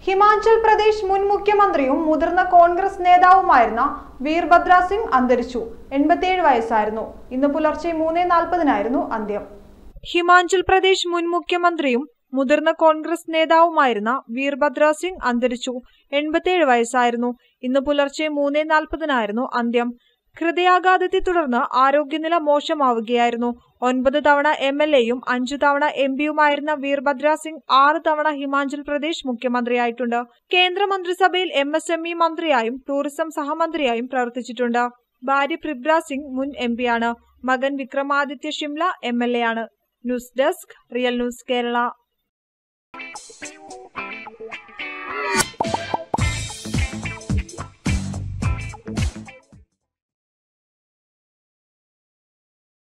ഹിമാചൽ പ്രദേശ് മുൻ മുഖ്യമന്ത്രിയും മുതിർന്ന കോൺഗ്രസ് നേതാവുമായിരുന്ന വീർഭദ്ര സിംഗ് അന്തരിച്ചു എൺപത്തിയേഴ് വയസ്സായിരുന്നു ഇന്ന് പുലർച്ചെ മൂന്ന് നാൽപ്പതിനായിരുന്നു അന്ത്യം ഹിമാചൽ പ്രദേശ് മുൻ മുഖ്യമന്ത്രിയും മുതിർന്ന കോൺഗ്രസ് നേതാവുമായിരുന്ന വീർഭദ്ര സിംഗ് അന്തരിച്ചു എൺപത്തിയേഴ് വയസ്സായിരുന്നു ഇന്ന് പുലർച്ചെ മൂന്ന് നാൽപ്പതിനായിരുന്നു അന്ത്യം ഹൃദയാഘാതത്തെ തുടർന്ന് ആരോഗ്യനില മോശമാവുകയായിരുന്നു ഒൻപത് തവണ എം എൽ എയും അഞ്ചു തവണ എം പിയുമായിരുന്ന വീർഭദ്ര സിംഗ് ആറ് തവണ ഹിമാചൽ പ്രദേശ് മുഖ്യമന്ത്രിയായിട്ടുണ്ട് കേന്ദ്രമന്ത്രിസഭയിൽ എം എസ് എം ഇ മന്ത്രിയായും ടൂറിസം സഹമന്ത്രിയായും പ്രവർത്തിച്ചിട്ടുണ്ട് ഭാര്യ പ്രിബ്ര സിംഗ് മുൻ എം പിയാണ് മകൻ Vikramaditya Shimla M L A ആണ് news desk real news Kerala